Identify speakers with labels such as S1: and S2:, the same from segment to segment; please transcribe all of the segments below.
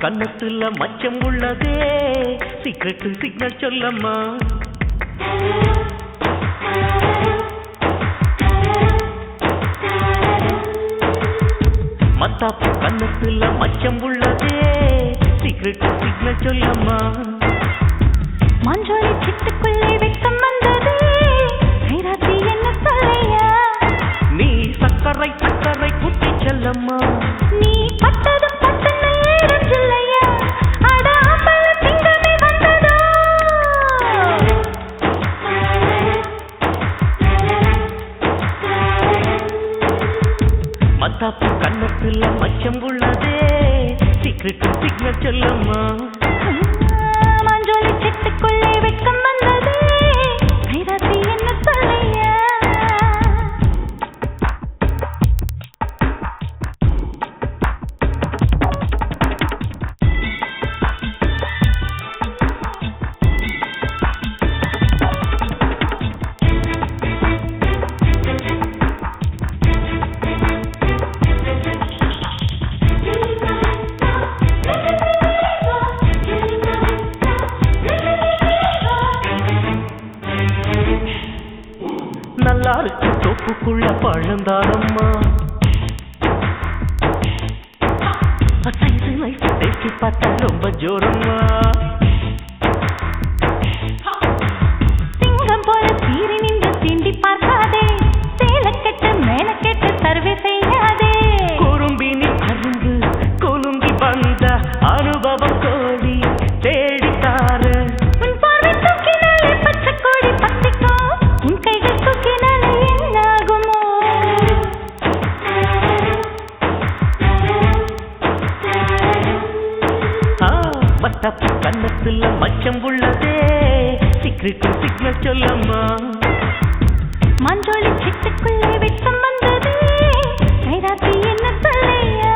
S1: கன்னத்துல மச்சம் உள்ளதே சீக்ரெட் சிக்னல் சொல்லம்மா மத்தாப்பு கன்னத்துல மச்சம் உள்ளதே சீக்ரெட் சிக்னல் சொல்லம்மா
S2: மஞ்சோலி சிட்டுக்குள்ளே வெட்கம் வந்தது கைராசி என்ன சொல்லையா
S1: நீ சக்கரை சக்கரை குட்டி செல்லம்மா
S2: நீ பட்டதும் பட்டுன்னு ஏறும் சொல்லையா அட ஆம்பள சிங்கமே வந்ததோ
S1: மத்தாப்பு கன்னத்துல மச்சம் உள்ளதே சீக்ரெட் சிக்னல் சொல்லம்மா
S2: மஞ்சோலி சிட்டுக்குள்ளே வெட்கம் வந்தது கைராசி என்ன சொல்லையா
S1: நல்லா இருக்கு தோப்புக்குள்ள பழந்தானம்மா சைஸு நைஸ் டேஸ்ட் பார்த்தா ரொம்ப ஜோரம்மா
S2: சிங்கம் போல சீறி நின்று தீண்டி பார்க்காதே சேலக்கெட்டு மேலக்கெட்டு சர்வே செய்யாதே
S1: குறும்பினி அருந்து குலுங்கி வந்த அனுபவம் கோடி தேடித்தாரு
S2: உன் பார்வை தூக்கினாலே பச்சை கோடி பத்திக்கும் உன் கைகள் தூக்கினாலே என்னாகுமோ
S1: ஆ, மத்தாப்பு கன்னத்துல மச்சம் உள்ளதே சீக்ரெட் சிக்னல் சொல்லம்மா
S2: மஞ்சோலி சிட்டுக்குள்ளே வெட்கம் வந்தது கைராசி என்ன சொல்லையா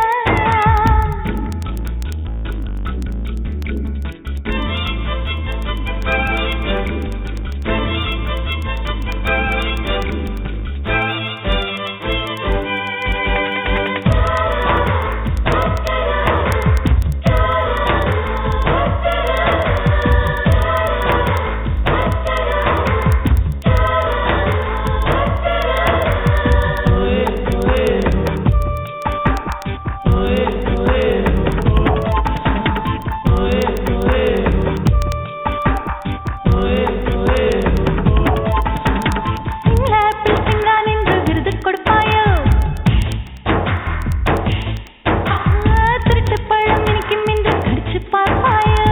S2: சிங்களாப்பிள் சிங்கான் என்று விருது கொடுப்பாயோ ஆ, திருட்டுப் பழம் இனிக்கும் என்று கடிச்சு பார்ப்பாயோ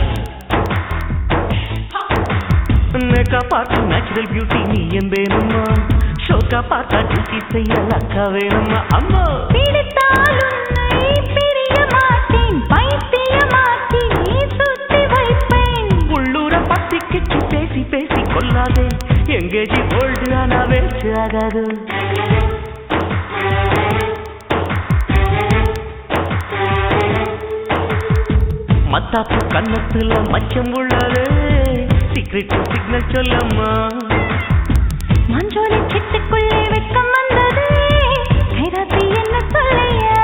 S1: நேக்கா பார்த்து நேச்சுரல் பியூட்டி நீ என்பேனம்மா ஷோக்கா பார்த்தா டியூட்டி செய்ய லக்கா வேணும்மா அம்மா
S2: பிடித்தால் உன்னை பிரிய மாட்டேன் பைத்தியமாக்கி சுத்தி வைப்பேன்
S1: உள்ளூர பத்தி கிச்சு பேசி பேசி கொள்ளாதே எங்கேஜி ஓல்டு ஆனா வேஸ்ட் ஆகாது மத்தாப்பு கன்னத்துல மச்சம் உள்ளது சீக்ரெட் சிக்னல் சொல்லம்மா
S2: மஞ்சோலி சிட்டுக்குள்ளே வெட்கம் வந்தது கைராசி என்ன சொல்லையா